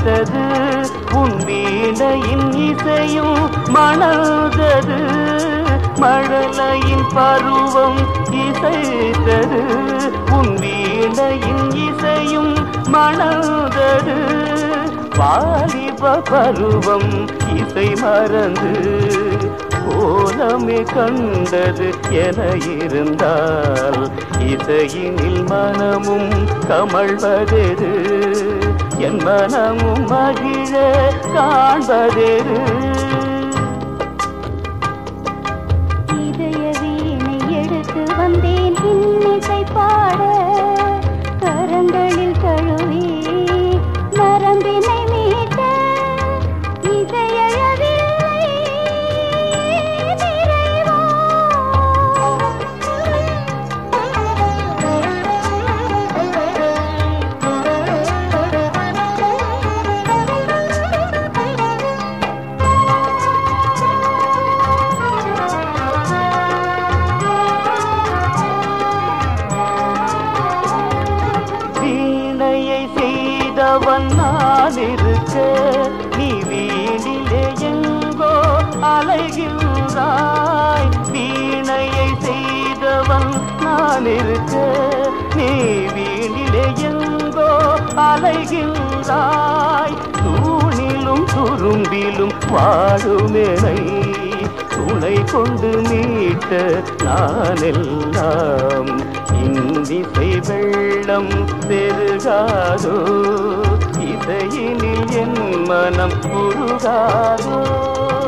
இசைத்தது உன் வீணையின் இசையும் மணந்தது மழலையின் பருவம் இசைத்தது உன் வீணையின் இசையும் மணந்தது வாலிப பருவம் இசை மறந்து கோலமே கண்டது என இருந்தால் இசையினில் மனமும் கமழ்வதெரு என் மனமும் மகிழ காண்பதெரு இதய வீணை எடுத்து வந்தேன் இன்னிசை பாட கரங்களில் தழுவி நரம்பினை மீட்ட இசையழவில்லை நிறைவா வீணையை செய்தவன் நான் இருக்க நீ வீணிலே எங்கோ அலைகின்றாய் வீணையை செய்தவன் நான் இருக்க நீ வீணிலே எங்கோ அலைகின்றாய் தூணிலும் துரும்பிலும் வாழுமெனை துணை கொண்டு மீட்ட நான் எல்லாம் இந்திசை வெள்ளம் பெருகாதோ இசையினில் என் மனம் உருகாதோ